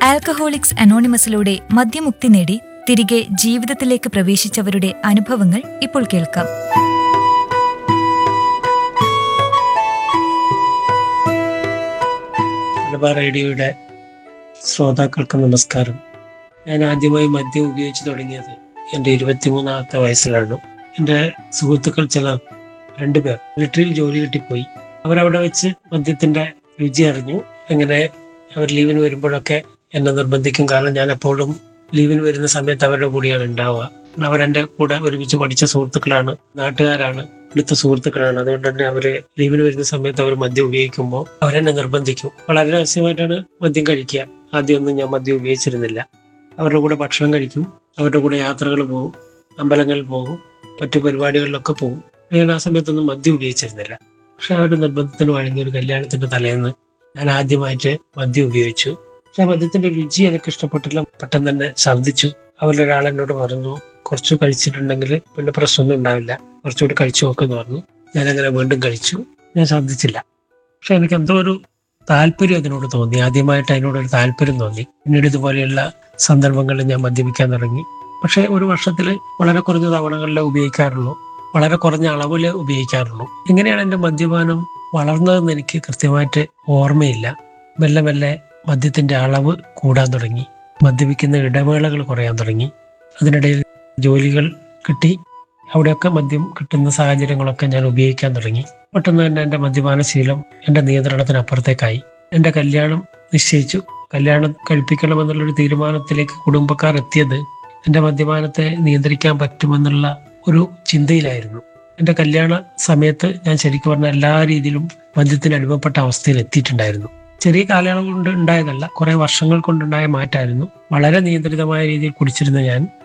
alcoholics അനോണിമസിലൂടെ മദ്യമുക്തി നേടി തിരികെ ജീവിതത്തിലേക്ക് പ്രവേശിച്ചവരുടെ അനുഭവങ്ങൾ ഇപ്പോൾ കേൾക്കാം മലബാർ റേഡിയോയുടെ ശ്രോതാക്കൾക്ക് നമസ്കാരം ഞാൻ ആദ്യമായി മദ്യം ഉപയോഗിച്ച് തുടങ്ങിയത് എൻ്റെ ഇരുപത്തിമൂന്നാമത്തെ വയസ്സിലാണ് എൻ്റെ സുഹൃത്തുക്കൾ ചില രണ്ടുപേർ മിലിറ്ററിയിൽ ജോലി കിട്ടിപ്പോയി അവരവിടെ വെച്ച് മദ്യത്തിന്റെ രുചി അറിഞ്ഞു അങ്ങനെ അവർ ലീവിന് വരുമ്പോഴൊക്കെ എന്നെ നിർബന്ധിക്കും കാരണം ഞാൻ എപ്പോഴും ലീവിന് വരുന്ന സമയത്ത് അവരുടെ കൂടെയാണ് ഉണ്ടാവുക അവരെന്റെ കൂടെ ഒരുമിച്ച് പഠിച്ച സുഹൃത്തുക്കളാണ് നാട്ടുകാരാണ് അടുത്ത സുഹൃത്തുക്കളാണ് അതുകൊണ്ട് തന്നെ അവര് ലീവിന് വരുന്ന സമയത്ത് അവർ മദ്യം ഉപയോഗിക്കുമ്പോൾ അവരെന്നെ നിർബന്ധിക്കും വളരെ രഹസ്യമായിട്ടാണ് മദ്യം കഴിക്കുക ആദ്യമൊന്നും ഞാൻ മദ്യം ഉപയോഗിച്ചിരുന്നില്ല അവരുടെ കൂടെ ഭക്ഷണം കഴിക്കും അവരുടെ കൂടെ യാത്രകൾ പോകും അമ്പലങ്ങളിൽ പോകും മറ്റു പരിപാടികളിലൊക്കെ പോകും ഞാൻ ആ സമയത്തൊന്നും മദ്യം ഉപയോഗിച്ചിരുന്നില്ല പക്ഷെ അവരുടെ നിർബന്ധത്തിന് വഴങ്ങിയ ഒരു കല്യാണത്തിന്റെ തലേന്ന് ഞാൻ ആദ്യമായിട്ട് മദ്യം ഉപയോഗിച്ചു പക്ഷെ ആ മദ്യത്തിന്റെ രുചി എനിക്ക് ഇഷ്ടപ്പെട്ടില്ല പെട്ടെന്ന് തന്നെ ഛർദ്ദിച്ചു അവരിലൊരാൾ എന്നോട് പറഞ്ഞു കുറച്ച് കഴിച്ചിട്ടുണ്ടെങ്കിൽ പിന്നെ പ്രശ്നമൊന്നും ഉണ്ടാവില്ല കുറച്ചുകൂടി കഴിച്ചു നോക്കെന്ന് പറഞ്ഞു ഞാൻ അങ്ങനെ വീണ്ടും കഴിച്ചു ഞാൻ ഛർദ്ദിച്ചില്ല പക്ഷെ എനിക്ക് എന്തോ ഒരു താല്പര്യം അതിനോട് തോന്നി ആദ്യമായിട്ട് അതിനോട് ഒരു താല്പര്യം തോന്നി പിന്നീട് ഇതുപോലെയുള്ള സന്ദർഭങ്ങളിൽ ഞാൻ മദ്യപിക്കാൻ തുടങ്ങി പക്ഷെ ഒരു വർഷത്തിൽ വളരെ കുറഞ്ഞ തവണകളിലേ ഉപയോഗിക്കാറുള്ളൂ വളരെ കുറഞ്ഞ അളവിൽ ഉപയോഗിക്കാറുള്ളൂ എങ്ങനെയാണ് എൻ്റെ മദ്യപാനം വളർന്നതെന്ന് എനിക്ക് കൃത്യമായിട്ട് ഓർമ്മയില്ല മെല്ലെ മെല്ലെ മദ്യത്തിന്റെ അളവ് കൂടാൻ തുടങ്ങി മദ്യപിക്കുന്ന ഇടവേളകൾ കുറയാൻ തുടങ്ങി അതിനിടയിൽ ജോലികൾ കിട്ടി അവിടെയൊക്കെ മദ്യം കിട്ടുന്ന സാഹചര്യങ്ങളൊക്കെ ഞാൻ ഉപയോഗിക്കാൻ തുടങ്ങി പെട്ടെന്ന് തന്നെ എൻ്റെ മദ്യപാന ശീലം എൻ്റെ നിയന്ത്രണത്തിനപ്പുറത്തേക്കായി എൻ്റെ കല്യാണം നിശ്ചയിച്ചു കല്യാണം കഴിപ്പിക്കണമെന്നുള്ളൊരു തീരുമാനത്തിലേക്ക് കുടുംബക്കാർ എത്തിയത് എൻ്റെ മദ്യപാനത്തെ നിയന്ത്രിക്കാൻ പറ്റുമെന്നുള്ള ഒരു ചിന്തയിലായിരുന്നു എൻ്റെ കല്യാണ സമയത്ത് ഞാൻ ശരിക്കും പറഞ്ഞ എല്ലാ രീതിയിലും മദ്യത്തിന് അടിമപ്പെട്ട അവസ്ഥയിൽ എത്തിയിട്ടുണ്ടായിരുന്നു ചെറിയ കാലയളവ് കൊണ്ട് ഉണ്ടായതല്ല കുറെ വർഷങ്ങൾ കൊണ്ടുണ്ടായ മാറ്റമായിരുന്നു വളരെ നിയന്ത്രിതമായ രീതിയിൽ കുടിച്ചിരുന്ന ഞാൻ